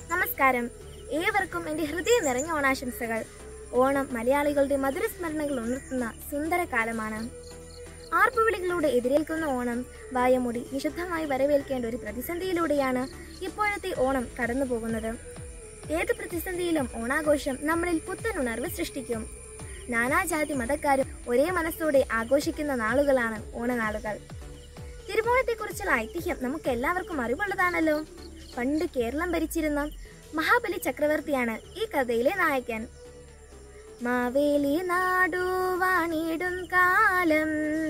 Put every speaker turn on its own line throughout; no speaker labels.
നമസ്കാരം ഏവർക്കും എൻ്റെ ഹൃദയം നിറഞ്ഞ ഓണാശംസകൾ ഓണം മലയാളികളുടെ മധുരസ്മരണകൾ ഉണർത്തുന്ന സുന്ദര കാലമാണ് ആർപ്പുവിളികളോട് എതിരേൽക്കുന്ന ഓണം വായമൂടി നിശബ്ദമായി വരവേൽക്കേണ്ട ഒരു പ്രതിസന്ധിയിലൂടെയാണ് ഇപ്പോഴത്തെ ഓണം കടന്നു പോകുന്നത് ഏത് പ്രതിസന്ധിയിലും ഓണാഘോഷം നമ്മളിൽ പുത്തൻ ഉണർവ് സൃഷ്ടിക്കും നാനാജാതി മതക്കാരും ഒരേ മനസ്സോടെ ആഘോഷിക്കുന്ന നാളുകളാണ് ഓണനാളുകൾ തിരുവോണത്തെക്കുറിച്ചുള്ള ഐതിഹ്യം നമുക്ക് എല്ലാവർക്കും അറിവുള്ളതാണല്ലോ പണ്ട് കേരളം ഭരിച്ചിരുന്ന മഹാബലി ചക്രവർത്തിയാണ് ഈ കഥയിലെ നായകൻ മാവേലി നാടു വാണിടും കാലം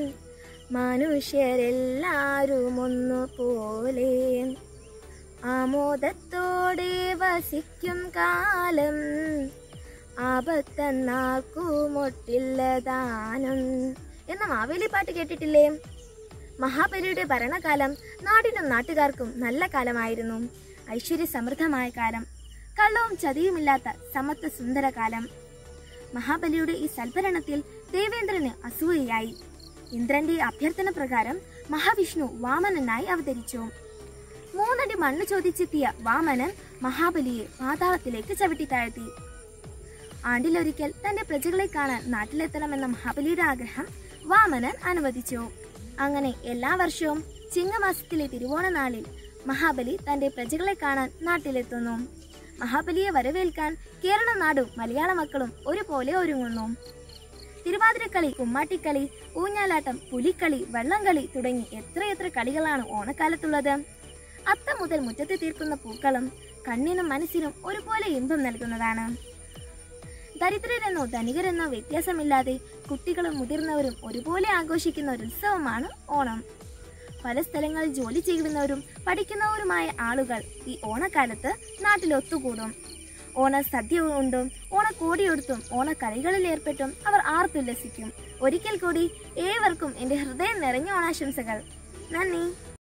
മനുഷ്യരെല്ലാരും ഒന്നുപോലെ ആമോദത്തോടെ വസിക്കും കാലം ആപത്തെന്നാർക്കുമൊട്ടില്ലതാനും എന്ന മാവേലി പാട്ട് കേട്ടിട്ടില്ലേ മഹാബലിയുടെ ഭരണകാലം നാടിനും നാട്ടുകാർക്കും നല്ല കാലമായിരുന്നു ഐശ്വര്യ സമൃദ്ധമായ കാലം കള്ളവും ചതിയുമില്ലാത്ത സമത്വ സുന്ദര കാലം മഹാബലിയുടെ ഈ സൽഭരണത്തിൽ ദേവേന്ദ്രന് അസൂയയായി ഇന്ദ്രന്റെ അഭ്യർത്ഥന പ്രകാരം മഹാവിഷ്ണു വാമനനായി അവതരിച്ചു മൂന്നടി മണ്ണ് ചോദിച്ചെത്തിയ വാമനൻ മഹാബലിയെ പാതാളത്തിലേക്ക് ചവിട്ടി താഴ്ത്തി ആണ്ടിലൊരിക്കൽ തന്റെ പ്രജകളെ കാണാൻ നാട്ടിലെത്തണമെന്ന മഹാബലിയുടെ ആഗ്രഹം വാമനൻ അനുവദിച്ചു അങ്ങനെ എല്ലാ വർഷവും ചിങ്ങമാസത്തിലെ തിരുവോണ നാളിൽ മഹാബലി തന്റെ പ്രജകളെ കാണാൻ നാട്ടിലെത്തുന്നു മഹാബലിയെ വരവേൽക്കാൻ കേരള നാടും മലയാള മക്കളും ഒരുപോലെ ഒരുങ്ങുന്നു തിരുവാതിരക്കളി കുമ്മാട്ടിക്കളി ഊഞ്ഞാലാട്ടം പുലിക്കളി വള്ളംകളി തുടങ്ങി എത്രയെത്ര കളികളാണ് ഓണക്കാലത്തുള്ളത് അത്ത മുതൽ മുറ്റത്ത് തീർക്കുന്ന പൂക്കളം കണ്ണിനും മനസ്സിനും ഒരുപോലെ ഇമ്പം നൽകുന്നതാണ് ദരിദ്രരെന്നോ ധനികരെന്നോ വ്യത്യാസമില്ലാതെ കുട്ടികളും മുതിർന്നവരും ഒരുപോലെ ആഘോഷിക്കുന്ന ഒരു ഉത്സവമാണ് ഓണം പല സ്ഥലങ്ങളിൽ ജോലി ചെയ്യുന്നവരും പഠിക്കുന്നവരുമായ ആളുകൾ ഈ ഓണക്കാലത്ത് നാട്ടിൽ ഒത്തുകൂടും ഓണ സദ്യ ഉണ്ടും ഓണക്കോടിയെടുത്തും ഓണക്കളികളിൽ ഏർപ്പെട്ടും അവർ ആർത്തുല്ലസിക്കും ഒരിക്കൽ കൂടി ഏവർക്കും എൻ്റെ ഹൃദയം നിറഞ്ഞ ഓണാശംസകൾ നന്ദി